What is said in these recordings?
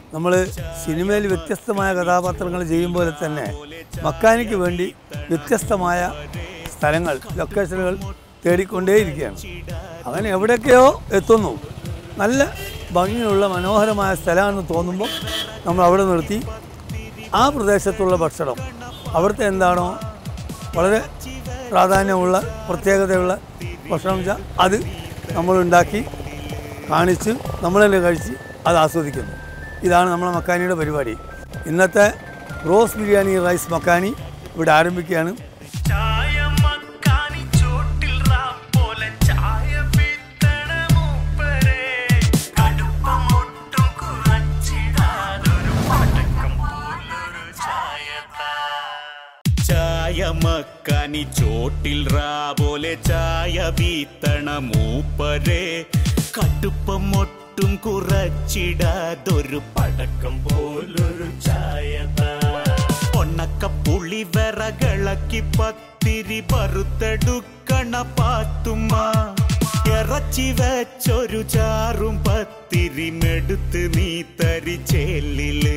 നമ്മൾ സിനിമയിൽ വ്യത്യസ്തമായ കഥാപാത്രങ്ങൾ ചെയ്യും പോലെ തന്നെ മക്കാനിക്ക് വേണ്ടി വ്യത്യസ്തമായ സ്ഥലങ്ങൾ ലൊക്കേഷനുകൾ തേടിക്കൊണ്ടേയിരിക്കുകയാണ് അങ്ങനെ എവിടെയൊക്കെയോ എത്തുന്നു നല്ല ഭംഗിയുള്ള മനോഹരമായ സ്ഥലമാണെന്ന് തോന്നുമ്പോൾ നമ്മൾ അവിടെ നിർത്തി ആ പ്രദേശത്തുള്ള ഭക്ഷണം അവിടുത്തെ എന്താണോ വളരെ പ്രാധാന്യമുള്ള പ്രത്യേകതയുള്ള ഭക്ഷണം വെച്ചാൽ അത് നമ്മളുണ്ടാക്കി കാണിച്ച് നമ്മൾ തന്നെ കഴിച്ച് അത് ആസ്വദിക്കുന്നു ഇതാണ് നമ്മളെ മക്കാനിയുടെ പരിപാടി ഇന്നത്തെ റോസ് ബിരിയാണി റൈസ് മക്കാനി ഇവിടെ ആരംഭിക്കുകയാണ് ചായ മക്കാനി ചോട്ടിൽ റാം പോലെ ചായ വിത്തണ മൂപ്പരെ കടുപ്പം ഒട്ടും കുറച്ചിടാതൊരു പടക്കം പോലൊരു ചായതാ ചായ മക്കാനി ചോട്ടിൽ റാ പോലെ ചായ വീത്തണ മൂപ്പരെ കടുപ്പം ഒട്ടും കുറച്ചിടാതൊരു പടക്കം പോലൊരു ചായതാ ഒണ്ണക്കപ്പുളി വിറകളക്കി പത്തിരി പറുത്തെടുക്കണ പാത്തുമ്മ ഇറച്ചി വെച്ചൊരു ചാറും പത്തിരി മെടുത്ത് നീ തരിച്ചേലില്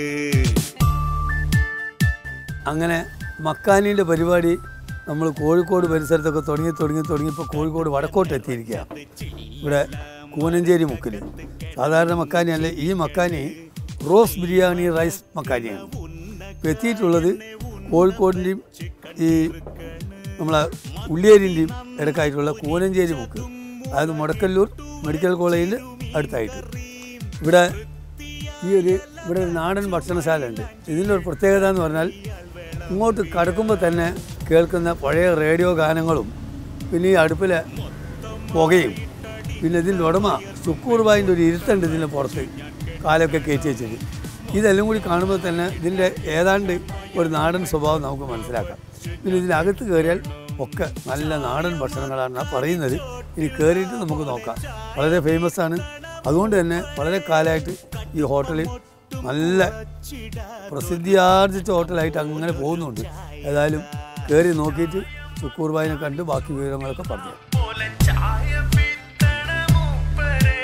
അങ്ങനെ മക്കാനീൻ്റെ പരിപാടി നമ്മൾ കോഴിക്കോട് പരിസരത്തൊക്കെ തുടങ്ങി തുടങ്ങി തുടങ്ങിയപ്പോൾ കോഴിക്കോട് വടക്കോട്ട് എത്തിയിരിക്കുകയാണ് ഇവിടെ കൂനഞ്ചേരി മുക്കിൽ സാധാരണ മക്കാനി അല്ല ഈ മക്കാനി റോസ് ബിരിയാണി റൈസ് മക്കാനിയാണ് ഇപ്പോൾ എത്തിയിട്ടുള്ളത് കോഴിക്കോടിൻ്റെയും ഈ നമ്മളെ ഉള്ളിയേരിൻ്റെയും ഇടക്കായിട്ടുള്ള കൂനഞ്ചേരി മുക്ക് അതായത് മുടക്കല്ലൂർ മെഡിക്കൽ കോളേജിൻ്റെ അടുത്തായിട്ട് ഇവിടെ ഈ ഒരു ഇവിടെ ഒരു നാടൻ ഭക്ഷണശാല ഉണ്ട് ഇതിൻ്റെ ഒരു പ്രത്യേകത എന്ന് പറഞ്ഞാൽ ഇങ്ങോട്ട് കടക്കുമ്പോൾ തന്നെ കേൾക്കുന്ന പഴയ റേഡിയോ ഗാനങ്ങളും പിന്നെ ഈ അടുപ്പിലെ പുകയും പിന്നെ ഇതിൻ്റെ ഉടമ ശുക്കൂർ ബായിൻ്റെ ഒരു ഇരുത്തുണ്ട് ഇതിൻ്റെ പുറത്ത് കാലൊക്കെ കയറ്റി വെച്ചത് ഇതെല്ലാം കൂടി കാണുമ്പോൾ തന്നെ ഇതിൻ്റെ ഏതാണ്ട് ഒരു നാടൻ സ്വഭാവം നമുക്ക് മനസ്സിലാക്കാം പിന്നെ ഇതിനകത്ത് കയറിയാൽ ഒക്കെ നല്ല നാടൻ ഭക്ഷണങ്ങളാണ് പറയുന്നത് ഇനി കയറിയിട്ട് നമുക്ക് നോക്കാം വളരെ ഫേമസ് ആണ് അതുകൊണ്ട് തന്നെ വളരെ കാലമായിട്ട് ഈ ഹോട്ടലിൽ നല്ല പ്രസിദ്ധിയാർജിച്ച ഹോട്ടലായിട്ട് അങ്ങനെ പോകുന്നുണ്ട് ഏതായാലും കയറി നോക്കിയിട്ട് ശുക്കൂർ ബായിനെ കണ്ട് ബാക്കി വിവരങ്ങളൊക്കെ പറഞ്ഞു പോലെ ചായ വിത്തണ മൂപ്പരെ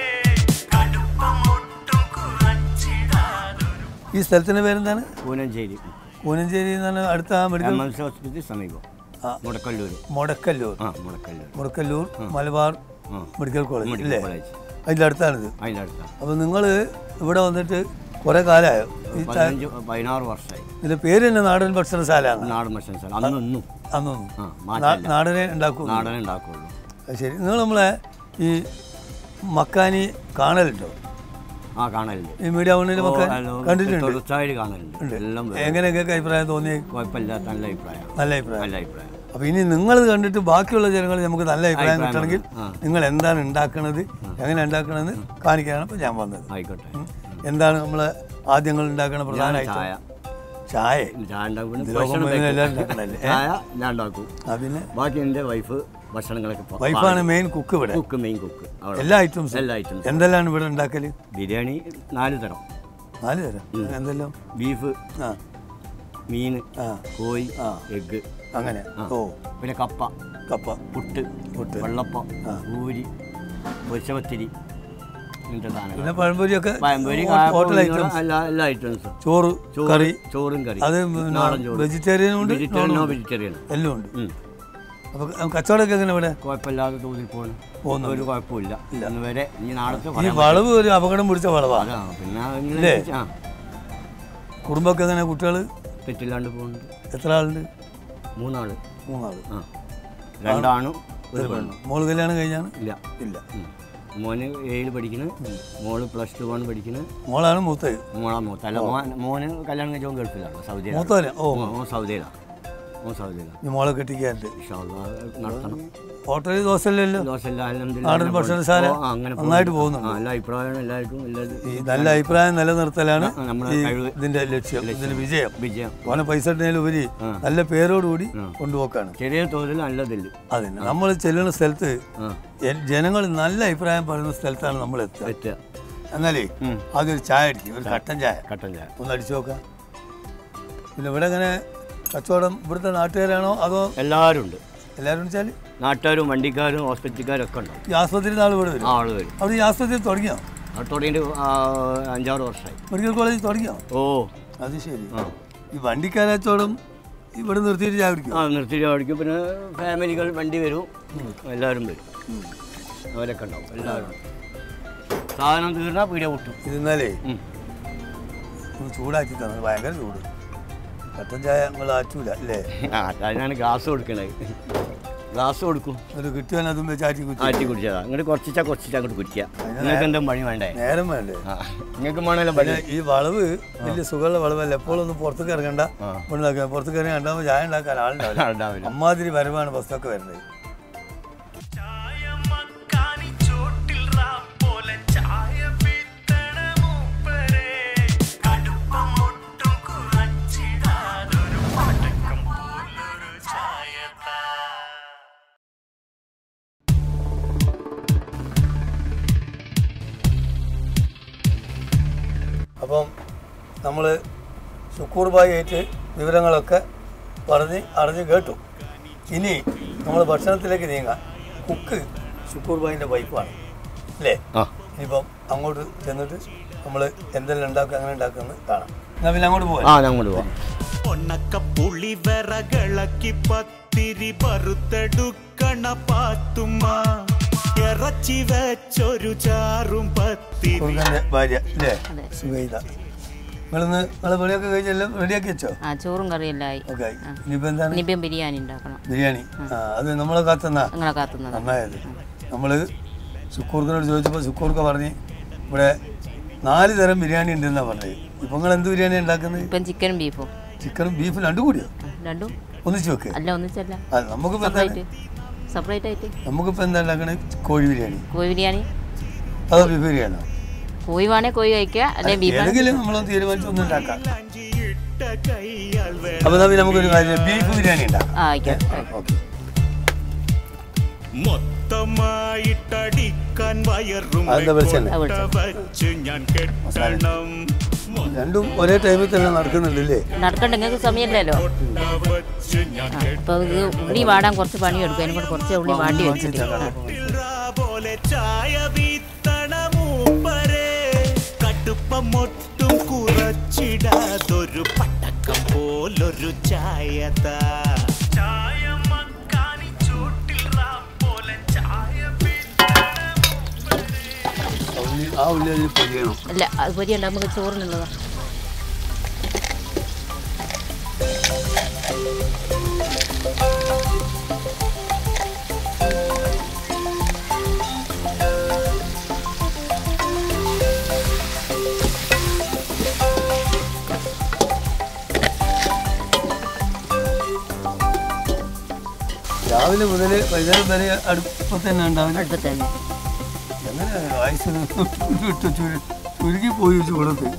കടുപ്പം ഒട്ടും കുറച്ചിടാതൊരു ഈ സ്ഥലത്തിൻ്റെ പേരെന്താണ് പൂനഞ്ചേരി കൂനഞ്ചേരി എന്നാണ് അടുത്ത ആ medical M L C hospital സമീപം ആ. മുടക്കല്ലൂർ മുടക്കല്ലൂർ ആ മുടക്കല്ലൂർ മുടക്കല്ലൂർ മലബാർ ആ. മെഡിക്കൽ കോളേജ് മെഡിക്കൽ അല്ലേ കോളേജ് അതിൻ്റെ അടുത്താണിത് അതിൻ്റെ അടുത്താണ് അപ്പോൾ നിങ്ങൾ ഇവിടെ വന്നിട്ട് കുറേ കാലമായോ ഈ ചായ പതിനഞ്ച് പതിനാറ് വർഷമായി ഇതിൻ്റെ പേര് തന്നെ നാടൻ ഭക്ഷണശാലയാണ് നാടൻ ഭക്ഷണ സ്ഥലം അന്നൊന്നും അന്നൊന്നും ആ നാ- മാറ്റമില്ല നാടനെ ഉണ്ടാക്കും നാടനെ ഉണ്ടാക്കുള്ളൂ അത് ശരി നിങ്ങൾ നമ്മളെ ഈ മക്കാനി കാണലുണ്ടോ ആ കാണലുണ്ട് ഈ മീഡിയ വണ്ണിൽ മക്കാനി കണ്ടിട്ടുണ്ട് തുടർച്ചയായിട്ട് കാണലുണ്ട് എല്ലാം വരും. എങ്ങനെയൊക്കെ അഭിപ്രായം തോന്നി കുഴപ്പമില്ലാത്ത നല്ല അഭിപ്രായം നല്ല അഭിപ്രായം നല്ല അഭിപ്രായം അപ്പോൾ ഇനി നിങ്ങളത് കണ്ടിട്ട് ബാക്കിയുള്ള ജനങ്ങൾ നമുക്ക് നല്ല അഭിപ്രായം അഭിപ്രായം കിട്ടണമെങ്കിൽ ആ. നിങ്ങൾ എന്താണ് ഉണ്ടാക്കണത് എങ്ങനെ ഉണ്ടാക്കണമെന്ന് കാണിക്കാനാണ് ഇപ്പോൾ ഞാൻ വന്നത് ആയിക്കോട്ടെ ഉം. എന്താണ് നമ്മൾ ആദ്യങ്ങൾ ഉണ്ടാക്കുന്ന ഞാൻ പ്രധാനമായിട്ട് ചായ ചായ ചായ ഉണ്ടാക്കും ഇത് ലോകം മുഴുവൻ എല്ലാവരും ഉണ്ടാക്കണല്ലേ ഏ? ചായ ഞാൻ ഉണ്ടാക്കും അതിന് ബാക്കി എൻ്റെ വൈഫ് ഭക്ഷണങ്ങളൊക്കെ പ- വൈഫാണ് മെയിൻ കുക്ക് ഇവിടെ കുക്ക് മെയിൻ കുക്ക് അവിടെ എല്ലാ ഐറ്റംസും എല്ലാ ഐറ്റംസും എന്തെല്ലാം ഇവിടെ ഉണ്ടാക്കല് ബിരിയാണി നാല് തരം നാല് തരം എന്തെല്ലാം ബീഫ് ആ മീൻ ആ കോഴി ആ. എഗ്ഗ് അങ്ങനെ ആ. ഓ പിന്നെ കപ്പ കപ്പ പുട്ട് പുട്ട്. വെള്ളപ്പം ആ. പൂരി പൊരിച്ചപത്തിരി ഇങ്ങനത്തെ സാധനങ്ങൾ പിന്നെ പഴംപൊരിയൊക്കെ പഴംപൊരി ഹോട്ടൽ ഐറ്റംസ് എല്ലാ എല്ലാ ഐറ്റംസും ചോറ് ചോറ് കറി ചോറും കറി അത് നാടൻ ചോറ് വെജിറ്റേറിയനും ഉണ്ട് വെജിറ്റേറിയൻ നോ വെജിറ്റേറിയൻ എല്ലാം ഉണ്ട് അപ്പൊ കച്ചവടമൊക്കെ എങ്ങനെ ഇവിടെ കുഴപ്പമില്ലാതെ തോതിൽ പോകണം പോകുന്നുണ്ട്. ഒരു കുഴപ്പമില്ല ഇന്ന് വരെ ഇനി നാളത്തെ ഈ പറയാൻ വളവ് ഒരു അപകടം പിടിച്ച വളവാണ് അതാണ് പിന്നെ ഇല്ലേ? ഇങ്ങനെ ആ കുടുംബമൊക്കെ എങ്ങനെ കുട്ടികൾ തെറ്റില്ലാണ്ട് പോകുന്നുണ്ട് എത്ര ആളുണ്ട് മൂന്നാള് മൂന്നാള് ആ രണ്ടാണും ഒരു ഒരു പെണ്ണും പെണ്ണ് മോള് കല്യാണം കഴിഞ്ഞാണ് ഇല്ല ഇല്ല ഉം. മോന് ഏഴിൽ പഠിക്കണ് മോള് പ്ലസ് ടു ആണ് പഠിക്കണ് മോളാണ് മൂത്തത് മോളാ മൂത്ത അല്ല മോൻ മോന് കല്യാണം കഴിച്ചോ ഗൾഫിലാണ് സൗദിയിലാണ് മൂത്തവന് ഓ മോൻ മോൻ സൗദിയിലാണ് മോൻ സൗദിയിലാണ് ഈ മോളെ കെട്ടിക്കാറുണ്ട് ഇൻഷാ അള്ളാ നടത്തണം ഹോട്ടലിൽ ദോശയില്ലല്ലോ ദോശയില്ല, അൽഹംദുലില്ലാ, നാടൻ അങ്ങനെ ഭക്ഷണശാല പോകുന്നു. ഓ, അങ്ങനെ നന്നായിട്ട് പോകുന്നു. പോകുന്നുണ്ട്. ആ, എല്ലാ അഭിപ്രായവും എല്ലാവർക്കും എല്ലാവർക്കും ഈ നല്ല അഭിപ്രായം നിലനിർത്തലാണ് ആ, നമ്മുടെ ഈ കഴിവ്. ഇതിന്റെ ലക്ഷ്യം ഇതിന്റെ വിജയം വിജയം ഓനെ പൈസ ഇടുന്നതിലുപരി ആ. നല്ല പേരോടുകൂടി കൊണ്ടുപോക്കാണ് ചെറിയ തോതിൽ നല്ലതില്ല അതിന് നമ്മൾ ചെല്ലുന്ന സ്ഥലത്ത് ആ എ- ജനങ്ങൾ നല്ല അഭിപ്രായം പറയുന്ന സ്ഥലത്താണ് നമ്മൾ എത്തുക എത്തുക എന്നാലേ ഉം. ആദ്യം ഒരു ചായ അടിക്കും ഒരു കട്ടൻ ചായ കട്ടൻ ചായ ഒന്ന് അടിച്ചു നോക്കാം പിന്നെ ഇവിടെ എങ്ങനെ കച്ചവടം ഇവിടുത്തെ നാട്ടുകാരാണോ അതോ എല്ലാവരും ഉണ്ട് എല്ലാവരും വെച്ചാൽ നാട്ടുകാരും വണ്ടിക്കാരും ഹോസ്പിറ്റലുകാരും ഒക്കെ ഉണ്ടാവും ഈ ആസ്പത്രി നാൾ ഇവിടെ വരും ആള് വരും അവിടെ ഈ ആസ്പത്രി തുടങ്ങിയോ അത് തുടങ്ങിയിട്ട് ആ, അഞ്ചാറ് വർഷമായി മെഡിക്കൽ കോളേജ് തുടങ്ങിയോ ഓ അത് ശരി ആ ഈ വണ്ടിക്കാരച്ചോടും ഇവിടെ നിർത്തിയിട്ട് ചായ കുടിക്കും ആ നിർത്തി ഓടിക്കും പിന്നെ ഫാമിലികൾ വണ്ടി വരും എല്ലാവരും വരും അവരൊക്കെ ഉണ്ടാവും എല്ലാവരും സാധനം തീർന്നാൽ പീടിയ പൊട്ടും ഇരുന്നാലേ ഉം. ഒന്ന് ചൂടാക്കി തന്നെ ഭയങ്കര ചൂട് കട്ടൻ ചായ നമ്മൾ ആറ്റൂല അല്ലേ ആ അതിനാണ് ഗ്ലാസ് കൊടുക്കണത് ഗ്ലാസ് കൊടുക്കും ഒരു കിട്ടിയാൽ അതും വെച്ച് ആറ്റി കുറ്റി ആറ്റി കുടിച്ചതാ അങ്ങോട്ട് കുറച്ചിച്ചാ കുറച്ചിച്ചാ അങ്ങോട്ട് കുടിക്കുക നിങ്ങൾക്ക് എന്താ പണി വേണ്ടേ നേരം വേണ്ടേ ആ നിങ്ങൾക്ക് വേണമല്ലോ പണി പിന്നെ ഈ വളവ് വലിയ സുഖമുള്ള വളവല്ല എപ്പോഴും ഒന്നും പുറത്തേക്ക് ഇറങ്ങണ്ട ആ. ഉണ്ടാക്കുക പുറത്തേക്ക് ഇറങ്ങി ഉണ്ടാകുമ്പോൾ ചായ ഉണ്ടാക്കാൻ ആളുണ്ടാവില്ല ഉണ്ടാവില്ല അമ്മാതിരി വരവാണ് ബസ്സൊക്കെ വരുന്നത് ചായ മക്കാനി ചോട്ടിൽ റാം പോലെ ചായ വിത്തണ മൂപ്പരെ കടുപ്പം ഒട്ടും കുറച്ചിടാതൊരു പടക്കം പോലൊരു ചായത്താ അപ്പം നമ്മൾ ഷുക്കൂർ ബായി ആയിട്ട് വിവരങ്ങളൊക്കെ പറഞ്ഞ് അറിഞ്ഞ് കേട്ടു ഇനി നമ്മൾ ഭക്ഷണത്തിലേക്ക് നീങ്ങാം കുക്ക് ഷുക്കൂർ ബായിൻ്റെ വൈഫാണ് അല്ലേ ആ ഇനിയിപ്പം അങ്ങോട്ട് ചെന്നിട്ട് നമ്മൾ എന്തെല്ലാം ഉണ്ടാക്കുക അങ്ങനെ ഉണ്ടാക്കുന്നത് കാണാം എന്നാൽ പിന്നെ അങ്ങോട്ട് പോകാം ആ ഞങ്ങൾ പോവാം ഒണക്കപ്പുളി വിറകളക്കി പത്തിരി പറുത്തെടുക്കണ പാത്തുമ്മ ഇറച്ചി വെച്ചൊരു ചാറും പത്തിരി കുറുക്കൻ്റെ ഭാര്യ അല്ലേ അതെ. സുഖയിത നിങ്ങളിന്ന് നിങ്ങളെ പണിയൊക്കെ കഴിഞ്ഞെല്ലാം റെഡിയാക്കി വെച്ചോ ആ ചോറും കറിയെല്ലാം ആയി ഓക്കെ ഇനിയിപ്പോൾ എന്താണ് ഇനിയിപ്പം ബിരിയാണി ഉണ്ടാക്കണം ബിരിയാണി ആ അത് നമ്മളെ കാത്തുന്ന നിങ്ങളെ കാത്തുന്നത് നന്നായത് നമ്മൾ സുക്കൂർക്കിനോട് ചോദിച്ചപ്പോൾ സുക്കൂർക്ക് പറഞ്ഞ് ഇവിടെ നാല് തരം ബിരിയാണി ഉണ്ടെന്നാണ് പറഞ്ഞത് ഇപ്പം നിങ്ങൾ എന്ത് ബിരിയാണി ഉണ്ടാക്കുന്നത് ഇപ്പം ചിക്കനും ബീഫും ചിക്കനും ബീഫും രണ്ടും കൂടിയോ ആ, രണ്ടും ഒന്നിച്ച് വെക്ക് അല്ല ഒന്നിച്ചല്ല ആ നമുക്കിപ്പോൾ എന്താണ് സെപ്പറേറ്റ് സെപ്പറേറ്റ് ആയിട്ട് നമുക്കിപ്പോൾ എന്താ ഉണ്ടാക്കണത് കോഴി ബിരിയാണി കോഴി ബിരിയാണി അതോ ബീഫ് ബിരിയാണോ കോഴി വേണേ കോഴി കഴിക്കുക അല്ലെ ബീഫ് ഏതെങ്കിലും നമ്മളൊന്ന് തീരുമാനിച്ച് ഒന്നും ഉണ്ടാക്കാം ഇട്ട കൈയാൽ വേ- അപ്പോൾ തമ്മിൽ നമുക്കൊരു കാര്യം ബീഫ് ബിരിയാണി ഉണ്ടാക്കാം ആ ആയിക്കോട്ടെ ഓക്കെ മൊത്തമായിട്ടടിക്കാൻ വയറും അതെന്താ വെളിച്ചെണ്ണ? അത് വെളിച്ചെണ്ണ. വെച്ച് ഞാൻ കെട്ടണം രണ്ടും ഒരേ ടൈമിൽ തന്നെ നടക്കുന്നുണ്ടല്ലേ നടക്കണ്ട നിങ്ങൾക്ക് സമയമില്ലല്ലോ വെച്ച് ഞാൻ ആ അപ്പോൾ ഇത് ഉള്ളി വാടാൻ കുറച്ച് പണിയെടുക്കും അതിനെ കൊണ്ട് കുറച്ച് ഉള്ളി വാട്ടി വെച്ചിട്ട് ആ. കെട്ടിടാ പോലെ ചായ വീത്തണ മൂപ്പരെ കടുപ്പം ഒട്ടും കുറച്ചിടാതൊരു പട്ടക്കം പോലൊരു ചായതാ ചായ മക്കാനി ചോട്ടിൽ റാം പോലെ ചായ ആ ഉള്ളി ആ ഉള്ളി അതിൽ പൊരിയണം അല്ല അത് പൊരിയണ്ട നമുക്ക് ചോറിനുള്ളതാ രാവിലെ മുതൽ വൈകുന്നേരം വരെ അടുപ്പത്ത് തന്നെ ഉണ്ടാവില്ല അടുപ്പത്ത് തന്നെ എങ്ങനെയാണ് വയസ്സിന് വിട്ട് ചുരു ചുരുക്കി പോയി ചൂടത്ത്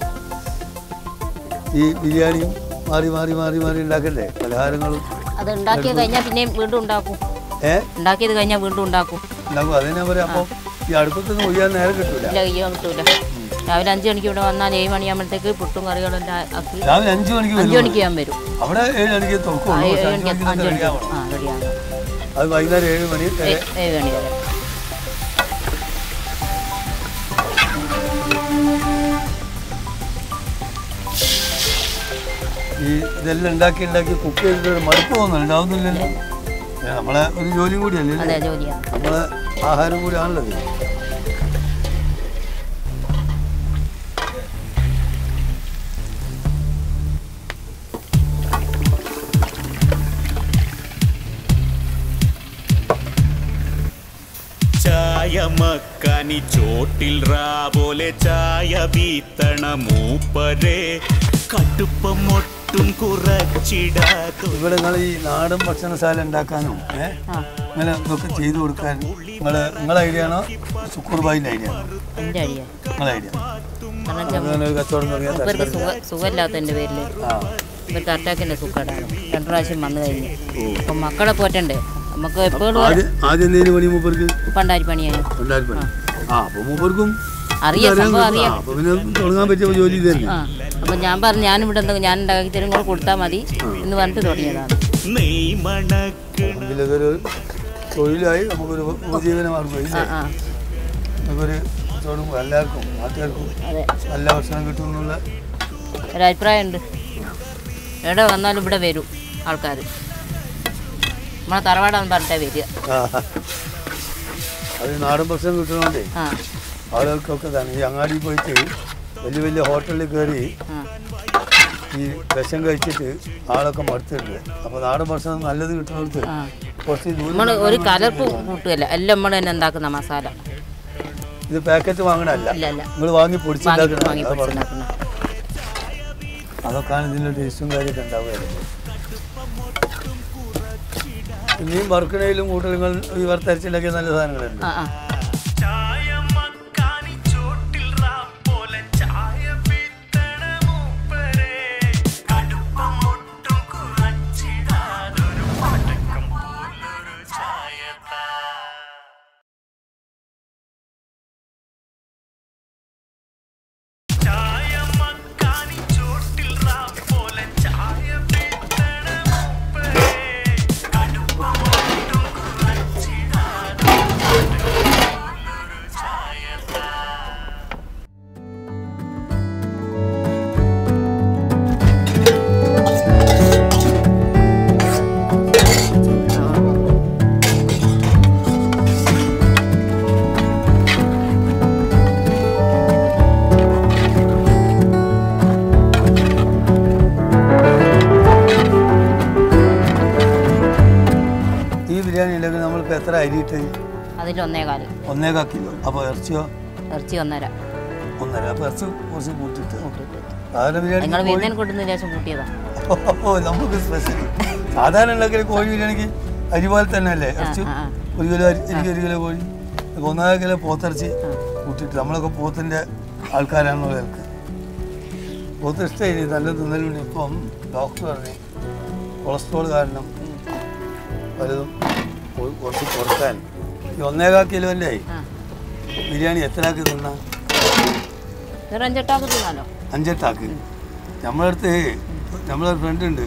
ഈ ബിരിയാണിയും മാറി മാറി മാറി മാറി ഉണ്ടാക്കണ്ടേ പലഹാരങ്ങളും അത് ഉണ്ടാക്കിയത് കഴിഞ്ഞാൽ പിന്നെയും വീണ്ടും ഉണ്ടാക്കും ഏ ഉണ്ടാക്കിയത് കഴിഞ്ഞാൽ വീണ്ടും ഉണ്ടാക്കും ഉണ്ടാക്കും അതിനെ പറയാം അപ്പം ഈ അടുപ്പത്തൊന്നും ഒയ്യാൻ നേരം കിട്ടൂല ഇല്ല ചെയ്യാൻ കിട്ടൂല രാവിലെ അഞ്ച് മണിക്ക് ഇവിടെ വന്നാൽ ഏഴ് മണിയാകുമ്പോഴത്തേക്ക് പുട്ടും കറികളെല്ലാം ആക്കി രാവിലെ അഞ്ചു മണിക്ക് അഞ്ച് വരും മണിക്ക് ഞാൻ വരും അവിടെ ഏഴ് മണിക്ക് ആ, തുറക്കുള്ളൂ ഏഴ് പക്ഷേ അഞ്ച് മണിക്ക് മണിക്ക് അഞ്ച് റെഡി മണിക്ക് ആവണം ആ റെഡിയാകും അത് വൈകുന്നേരം ഏഴ് മണി വരെ ഏഴ് മണി വരെ ഈ ഇതെല്ലാം ഉണ്ടാക്കി ഉണ്ടാക്കി കുക്ക് ചെയ്തിട്ട് ഒരു മടുപ്പ് തോന്നുന്നു ഉണ്ടാവുന്നില്ലല്ലോ ഏ, നമ്മളെ ഒരു ജോലിയും കൂടിയല്ലേ അതെ ഇത്? ജോലിയാണ് നമ്മളെ ആഹാരം കൂടിയാണല്ലോ ഇത് ചായ മക്കാനി ചോട്ടിൽ റാപോലെ ചായ വീത്തണ മൂപ്പരെ കടുപ്പം ഒട്ടും കുറച്ചിടാതൊരു ഇവിടെ നിങ്ങൾ ഈ നാടൻ ഭക്ഷണശാല ഉണ്ടാക്കാനും ഏഹ് ആ ഇങ്ങനെ ഇതൊക്കെ ചെയ്തു കൊടുക്കാൻ നിങ്ങൾ നിങ്ങളെ ഐഡിയ ആണോ സുക്കൂർ ബായിൻ്റെ ഐഡിയ ആണോ എൻ്റെ അടിയ നിങ്ങളെ ഐഡിയ കാരണം വെച്ചാൽ അങ്ങനെ ഒരു കച്ചവടം തുടങ്ങിയാൽ ഇവർക്ക് സുഖ സുഖമില്ലാത്തതിൻ്റെ പേരിൽ ആ ഇവർക്ക് അറ്റാക്കിൻ്റെ സുഖമാണ് രണ്ട് പ്രാവശ്യം വന്നു കഴിഞ്ഞ് അപ്പം മക്കളെ പോറ്റണ്ടേ നമുക്ക് എപ്പോഴും ആദ്യം ആദ്യം എന്തേലും പണി മൂപ്പർക്ക് പണ്ടാരി പണിയായി ഉണ്ടായിരുന്നു പണി ആ അപ്പോൾ മൂപ്പർക്കും അറിയാം അറിയാൻ സംഭവം ആ, അറിയാം അപ്പോൾ പിന്നെ തുടങ്ങാൻ പറ്റിയ ജോലി ഇത് തന്നെ ആ അപ്പം ഞാൻ പറഞ്ഞു ഞാനിവിടെ എന്തെങ്കിലും ഞാൻ ഉണ്ടാക്കി തരും കൂടെ കൊടുത്താൽ മതി എന്ന് പറഞ്ഞിട്ട് തുടങ്ങിയതാണ് നെയ് മണക്കണ എങ്കിൽ ഇതൊരു തൊഴിലായി നമുക്കൊരു ഉപജീവന മാർഗമായി ആ ആ നമുക്കൊരു കച്ചവടം എല്ലാവർക്കും നാട്ടുകാർക്കും അതെ നല്ല ഭക്ഷണം കിട്ടുമെന്നുള്ള ഒരഭിപ്രായമുണ്ട് എവിടെ വന്നാലും ഇവിടെ വരും ആൾക്കാർ നമ്മളെ തറവാടാന്ന് പറഞ്ഞിട്ടേ വരിക ആ. അത് നാടൻ ഭക്ഷണം കിട്ടുന്നതുകൊണ്ടേ ആ ആളുകൾക്കൊക്കെ ഇതാണ് ഈ അങ്ങാടി പോയിട്ട് വലിയ വലിയ ഹോട്ടലിൽ കയറി ആ ഈ വിഷം കഴിച്ചിട്ട് ആളൊക്കെ മടുത്തിട്ടുണ്ട് അപ്പോൾ നാടൻ ഭക്ഷണം നല്ലത് കിട്ടുന്നിടത്ത് ആ കുറച്ച് ദൂരം നമ്മൾ ഒരു കലർപ്പ് കൂട്ടുകയല്ല എല്ലാം നമ്മൾ തന്നെ ഉണ്ടാക്കുന്ന മസാല ഇത് പാക്കറ്റ് വാങ്ങണല്ല ഇല്ല ഇല്ല നിങ്ങൾ വാങ്ങി വാങ്ങി പൊടിച്ചുണ്ടാക്കണം വാങ്ങി അത് പറഞ്ഞു പൊടിച്ചുണ്ടാക്കുന്ന അതൊക്കെയാണ് ഇതിൻ്റെ ടേസ്റ്റും കാര്യമൊക്കെ ഉണ്ടാവുക ഇനിയും വറുക്കണയിലും കൂട്ടലുകൾ ഈ വറുത്തരച്ചിലൊക്കെ നല്ല സാധനങ്ങളുണ്ട് ആ ആ ഈ ബിരിയാണി ഉണ്ടെങ്കിൽ നമ്മളിപ്പോൾ എത്ര അരിയിട്ട് അതിൽ ഒന്നേ കാല് ഒന്നേകാൽ കിലോ അപ്പോൾ ഇറച്ചിയോ ഇറച്ചി ഒന്നര ഒന്നര അപ്പോൾ ഇറച്ചി കുറച്ച് കൂട്ടിയിട്ട് സാധാരണ ബിരിയാണി നിങ്ങൾ വരുന്നതിന് കൊണ്ടുവന്ന ശേഷം കൂട്ടിയതാ ഓ നമുക്ക് സ്പെഷ്യൽ സാധാരണ ഉണ്ടാക്കിയ കോഴി ബിരിയാണിക്ക് അരി പോലെ തന്നെ അല്ലേ ഇറച്ചി ആ, ആ. ഒരു കിലോ അരി എനിക്ക് ഒരു കിലോ കോഴി ഇപ്പൊ ഒന്നര കിലോ പോത്തിറച്ചി കൂട്ടിയിട്ട് നമ്മളൊക്കെ പോത്തിൻ്റെ ആൾക്കാരാണെന്നുള്ള നിലക്ക് പോത്ത് ഇഷ്ടമായി നല്ല തിന്നലുണ്ട് ഇപ്പം ഡോക്ടർ പറഞ്ഞു കൊളസ്ട്രോൾ കാരണം പലതും കൊ- കുറച്ച് കുറക്കാൻ ഈ ഒന്നേകാൽ കിലോൻ്റെ ആ ബിരിയാണി എത്രയാക്കി തിന്നാ വേറെ അഞ്ചെട്ടാക്ക് തിന്നാലോ അഞ്ചെട്ടാക്ക് നമ്മളടുത്ത് നമ്മളെ ഫ്രണ്ട് ഉണ്ട്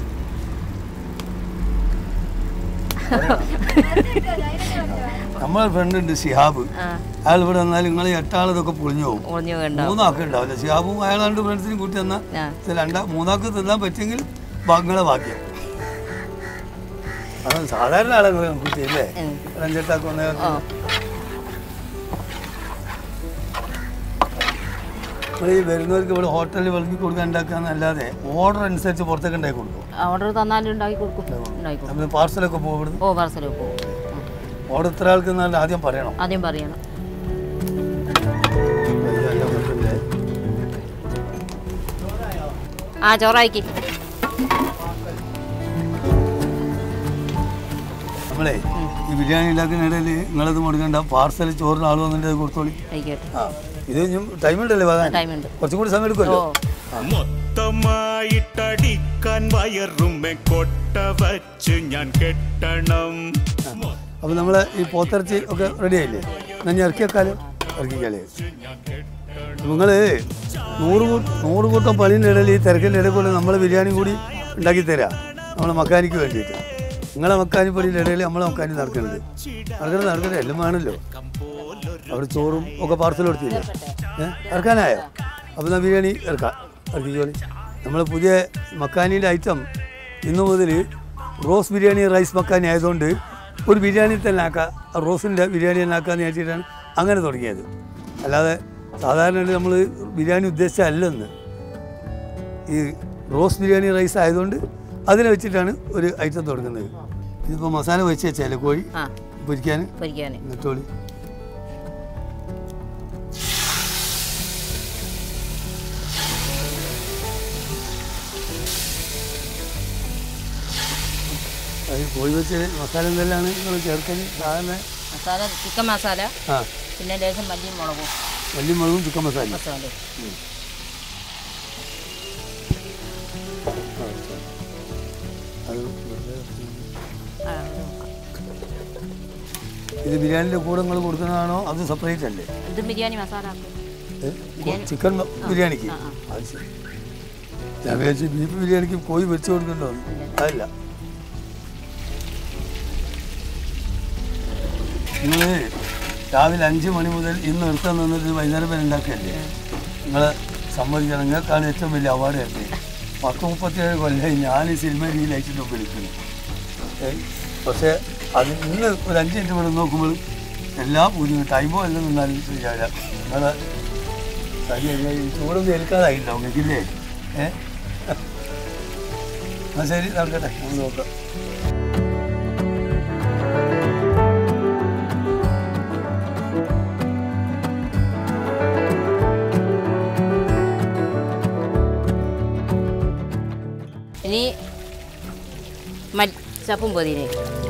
നമ്മളെ ഫ്രണ്ട് ഉണ്ട് ഷിഹാബ് ആ അയാൾ ഇവിടെ വന്നാൽ നിങ്ങൾ എട്ടാളതൊക്കെ പൊളിഞ്ഞു പോകും ഒളിഞ്ഞു വേണ്ട മൂന്നാൾക്ക് ഉണ്ടാവില്ല ഷിഹാബും അയാൾ രണ്ട് ഫ്രണ്ട്സിനും കൂട്ടി തന്നാൽ ആ രണ്ടാ മൂന്നാൾക്ക് തിന്നാൻ പറ്റുമെങ്കിൽ ബാക്കികളെ ബാക്കിയാണ് അത് സാധാരണ ആളുകൾ കൂട്ടി അല്ലേ ഉം. അഞ്ചെട്ടാക്ക് ഓ ഒന്നേകാക്ക് നമ്മൾ ഈ വരുന്നവർക്ക് ഇവിടെ ഹോട്ടലിൽ വിളക്കി കൊടുക്കാൻ ഉണ്ടാക്കാന്നല്ലാതെ ഓർഡർ അനുസരിച്ച് പുറത്തേക്ക് ഉണ്ടാക്കി കൊടുക്കും ഓർഡർ തന്നാലും ഉണ്ടാക്കി കൊടുക്കും ഉണ്ടാക്കി കൊടുക്കും നമ്മൾ പാർസലൊക്കെ പോകും ഇവിടുന്ന് ഓ പാർസൽ പോകും ഓർഡർ ഇത്ര ആൾക്ക് എന്നാൽ ആദ്യം പറയണം ആദ്യം പറയണം അയ്യോ, അല്ല, കുഴപ്പമില്ല. ആ ചോറായിക്ക് നമ്മളെ ഈ ബിരിയാണി ഉണ്ടാക്കുന്ന ഇടയിൽ നിങ്ങളത് മുടങ്ങണ്ട പാർസൽ ചോറിന് ആൾ വന്നിട്ട് അത് കൊടുത്തോളി ആയിക്കോട്ടെ ആ ഇത് ടൈം ഉണ്ടല്ലേ വാങ്ങാൻ ടൈമുണ്ട് കുറച്ചും കൂടി സമയം ഓ എടുക്കുമല്ലോ മൊത്തമായിട്ടടിക്കാൻ വയറുമെ കൊട്ട വച്ച് ഞാൻ കെട്ടണം അപ്പോൾ നമ്മൾ ഈ പോത്തിറച്ചി ഒക്കെ റെഡി ആയില്ലേ എന്നാൽ ഞാൻ ഇറക്കി വെക്കാലോ ഇറക്കിക്കാലേ നിങ്ങൾ നൂറ് കൂ നൂറ് കൂട്ടം പണീൻ്റെ ഇടയിൽ ഈ തിരക്കിൻ്റെ ഇടയിൽ കൂടെ നമ്മൾ ബിരിയാണി കൂടി ഉണ്ടാക്കി തരാം നമ്മളെ മക്കാനിക്ക് വേണ്ടിയിട്ട് നിങ്ങളെ മക്കാനി പണിയുടെ ഇടയിൽ നമ്മളെ മക്കാനി നടക്കുന്നുണ്ട് നടക്കുന്നത് നടക്കട്ടെ എല്ലാം വേണമല്ലോ അവിടെ ചോറും ഒക്കെ പാർസൽ കൊടുത്തില്ലേ ഏഹ് ഇറക്കാനായോ അപ്പോൾ എന്നാൽ ബിരിയാണി ഇറക്കാം ഇറക്കിക്കോളി നമ്മൾ പുതിയ മക്കാനീൻ്റെ ഐറ്റം ഇന്നു മുതൽ റോസ് ബിരിയാണി റൈസ് മക്കാനി ആയതുകൊണ്ട് ഒരു ബിരിയാണി തന്നെ ആക്കാം ആ റോസിൻ്റെ ബിരിയാണി തന്നെ ആക്കാമെന്ന് വിചാരിച്ചിട്ടാണ് അങ്ങനെ തുടങ്ങിയത് അല്ലാതെ സാധാരണ നമ്മൾ ബിരിയാണി ഉദ്ദേശിച്ചല്ലെന്ന് ഈ റോസ് ബിരിയാണി റൈസ് ആയതുകൊണ്ട് അതിനെ വെച്ചിട്ടാണ് ഒരു ഐറ്റം തുടങ്ങുന്നത് ഇതിപ്പോൾ മസാല വെച്ച് വെച്ചാലേ കോഴി ആ പൊരിക്കാൻ പൊരിക്കാൻ എന്നിട്ടോളി അത് കോഴി വെച്ച് മസാല എന്തെല്ലാമാണ് നിങ്ങൾ ചേർക്കൽ സാധാരണ മസാല ചിക്കൻ മസാല ആ പിന്നെ ലേശം മല്ലിയും മുളകും വലിയ മുളകും ചിക്കൻ മസാല മസാല അത് ആ, അത് നോക്കാം. ഇത് ബിരിയാണിൻ്റെ കൂടെ നിങ്ങൾ കൊടുക്കുന്നതാണോ അത് സെപ്പറേറ്റ് അല്ലേ ഇത് ബിരിയാണി മസാല ആക്കും ഏ? ചിക്കൻ മ- ബിരിയാണിക്ക് ആ, ആ. അത് ശരി ഞാൻ വിചാരിച്ചു ബീഫ് ബിരിയാണിക്ക് കോഴി വെച്ച് കൊടുക്കണ്ടോ അതല്ല നിങ്ങൾ രാവിലെ അഞ്ച് മണി മുതൽ ഇന്ന് നിർത്താൻ നിന്നിട്ട് വൈകുന്നേരം വരെ ഉണ്ടാക്കിയല്ലേ നിങ്ങൾ സമ്മതിക്കണം നിങ്ങൾക്കാണ് ഏറ്റവും വലിയ അവാർഡ് തരുന്നത് പത്ത് മുപ്പത്തിയേഴ് കൊല്ലം ഞാൻ ഈ സിനിമയിൽ ഈ ലൈറ്റിൻ്റെ വിളിക്കുന്നു പക്ഷേ അത് ഇന്ന് ഒരു അഞ്ച് മിനിറ്റ് ഇവിടെ നോക്കുമ്പോൾ എല്ലാ പൂജ്യം ടൈമോ എല്ലാം നിന്നാലും ശരിയാവില്ല നിങ്ങളെ ശരി ഈ ചൂടൊന്നും ഏൽക്കാതായിട്ടുണ്ടാവും നിങ്ങൾക്കില്ലേ ഏ ആ ശരി നടക്കട്ടെ നമുക്ക് നോക്കാം ഇനി മൽ ചപ്പും പൊതിനെ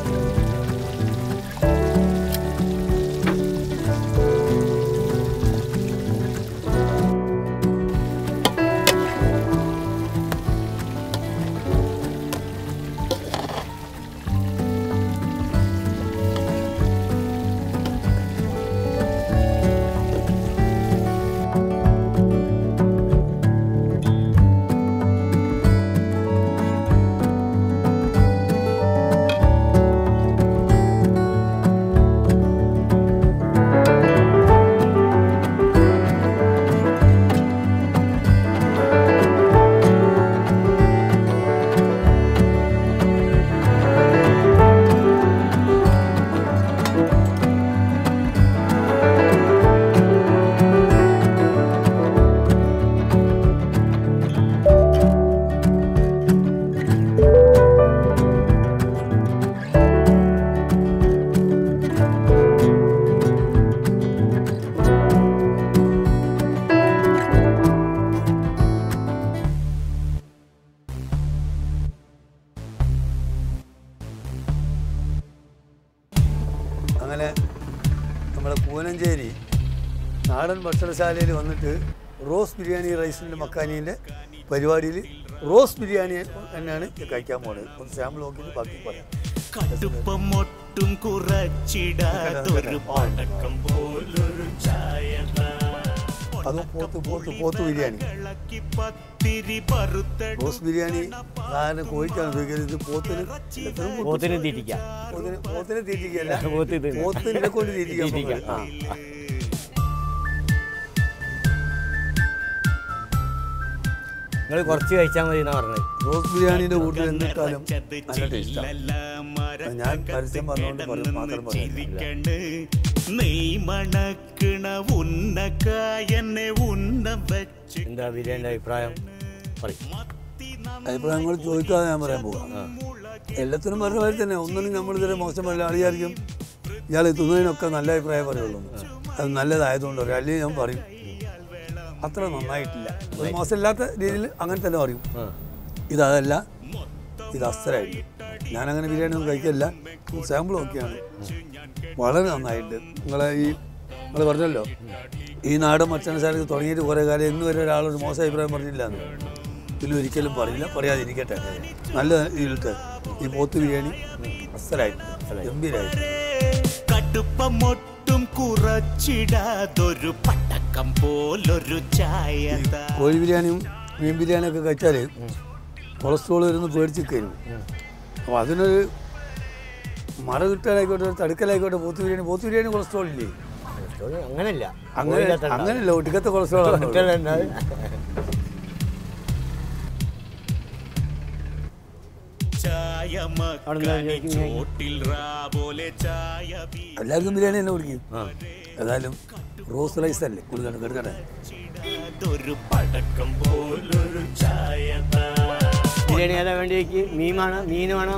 അങ്ങനെ നമ്മുടെ പൂനഞ്ചേരി നാടൻ ഭക്ഷണശാലയിൽ വന്നിട്ട് റോസ് ബിരിയാണി റൈസിൻ്റെ മക്കാനീൻ്റെ പരിപാടിയിൽ റോസ് ബിരിയാണി തന്നെയാണ് കഴിക്കാൻ പോകുന്നത് ഒന്ന് സാമ്പിൾ നോക്കിയിട്ട് ബാക്കി പറയാം കടുപ്പം ഒട്ടും കുറച്ചിടാതൊരു പടക്കം പോലൊരു ചായതാ അതും പോത്ത് പോത്ത് പോത്ത് ബിരിയാണി ഇളക്കി പത്തിരി പറുത്തട റോസ് ബിരിയാണി സാധാരണ കോഴിക്കാണ് ഉപയോഗിക്കുന്നത് ഇത് പോത്തിന് എത്ര പോത്ത്? പോത്തിന് തീറ്റിക്കാം പോത്തിന് പോത്തിനെ തീറ്റിക്കല്ല പോത്ത് ഇത് പോത്തിനെ കൊണ്ട് തീറ്റിക്കാൻ തീറ്റിക്കാം പോകുന്നത്. ആ നിങ്ങൾ കുറച്ച് കഴിച്ചാൽ മതി എന്നാ പറഞ്ഞത് റോസ് ബിരിയാണിയുടെ കൂട്ടിൽ എന്തിട്ടാലും നല്ല ടേസ്റ്റാണ് ചില്ലല്ല ഞാൻ പരസ്യം പറഞ്ഞുകൊണ്ട് പറയും മാത്രം പറയും ചിരിക്കണ്ട് നെയ് മണക്കണ ഉന്നക്കായനെ ഉന്ന വെച്ച് എന്താ ബിരിയാണിൻ്റെ അഭിപ്രായം പറയും അഭിപ്രായങ്ങൾ ചോദിക്കാതെ ഞാൻ പറയാൻ പോകാം എല്ലാത്തിനും പറഞ്ഞ മാതിരി തന്നെ ഒന്നിനും നമ്മൾ ഇതുവരെ മോശം പറയില്ല അറിയായിരിക്കും ഇയാൾ തിന്നതിനൊക്കെ നല്ല അഭിപ്രായം പറയുള്ളൂ അത് നല്ലതായതുകൊണ്ട് പറയും അല്ലെങ്കിൽ ഞാൻ പറയും അത്ര നന്നായിട്ടില്ല ഒരു മോശമില്ലാത്ത രീതിയിൽ അങ്ങനെ തന്നെ പറയും ആ ഇതല്ല ഇത് അസ്തരായിട്ട് ഞാനങ്ങനെ ബിരിയാണി ഒന്നും കഴിക്കില്ല സാമ്പിൾ നോക്കിയാണ് വളരെ നന്നായിട്ട് നിങ്ങളെ ഈ നിങ്ങൾ പറഞ്ഞല്ലോ ഈ നാടൻ ഭക്ഷണശാലയ്ക്ക് തുടങ്ങിയിട്ട് കുറേ കാലം ഇന്ന് വരെ ഒരാളൊരു മോശം അഭിപ്രായം പറഞ്ഞില്ല എന്ന് ഇതിൽ ഒരിക്കലും പറയില്ല പറയാതിരിക്കട്ടെ നല്ല ഇതിലത്തെ ഈ പോത്ത് ബിരിയാണി അസ്തരായിട്ട് ഗംഭീരമായിട്ട് കടുപ്പമൊട്ടും കുറച്ചിടാതൊരു പടക്കം പോലൊരു ചായതാ കോഴി ബിരിയാണിയും മീൻ ബിരിയാണിയൊക്കെ കഴിച്ചാൽ കൊളസ്ട്രോൾ വരുന്ന പേടിച്ച് കഴിഞ്ഞു അപ്പോൾ അതിനൊരു മറ കിട്ടാനായിക്കോട്ടെ ഒരു തടുക്കലായിക്കോട്ടെ പോത്ത് ബിരിയാണി പോത്ത് ബിരിയാണി കൊളസ്ട്രോൾ ഇല്ലേ സ്റ്റോറി അങ്ങനല്ല അങ്ങനെ അങ്ങനെയല്ല ഒടുക്കത്തെ കൊളസ്ട്രോൾ ആണ് ചായ മക്കാനി ചോട്ടിൽ റാപോലെ ചായ എല്ലാവർക്കും ബിരിയാണി തന്നെ കുടിക്കും ഏതായാലും റോസ് റൈസ് അല്ലേ കൂടുതൽ കെടുക്കട്ടെ വീടാതൊരു പടക്കം പോലൊരു ചായതാ ബിരിയാണി ഏതാ വേണ്ടി മീൻ വേണോ മീൻ വേണോ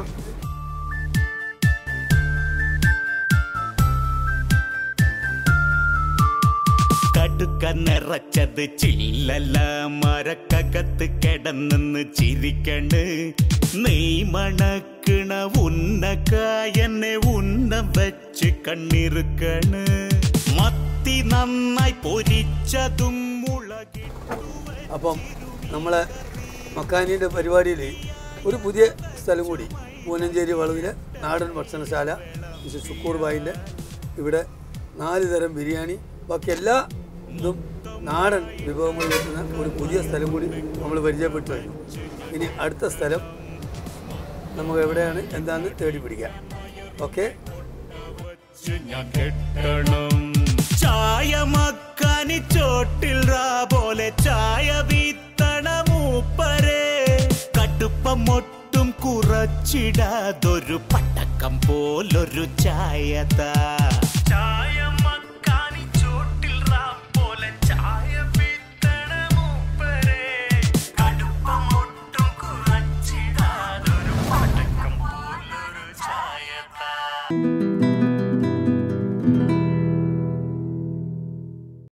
കടുക്ക നിറച്ചത് ചില്ലല്ല മരക്കകത്ത് കിടന്നെന്ന് ചിരിക്കണ്ട് നെയ് മണക്കണ ഉന്നക്കായനെ ഉന്ന വെച്ച് കണ്ണിറുക്കണ് മത്തി നന്നായി പൊരിച്ചതും മുളകി അപ്പം നമ്മളെ മക്കാനീൻ്റെ പരിപാടിയിൽ ഒരു പുതിയ സ്ഥലം കൂടി പൂനഞ്ചേരി വളവിലെ നാടൻ ഭക്ഷണശാല മിസ്റ്റർ ഷുക്കൂർ ബായിൻ്റെ ഇവിടെ നാല് തരം ബിരിയാണി ബാക്കി എല്ലാ ഇതും നാടൻ വിഭവങ്ങൾ കിട്ടുന്ന ഒരു പുതിയ സ്ഥലം കൂടി നമ്മൾ പരിചയപ്പെട്ടു കഴിഞ്ഞു ഇനി അടുത്ത സ്ഥലം നമുക്ക് എവിടെയാണ് എന്താണെന്ന് തേടി പിടിക്കാം ഓക്കെ ഞാൻ കെട്ടണം ചായ മക്കാനി ചോട്ടിൽ റാ പോലെ ചായ വീത്തണ മൂപ്പരെ കടുപ്പം ഒട്ടും കുറച്ചിടാതൊരു പട്ടക്കം പോലൊരു ചായതാ ചായ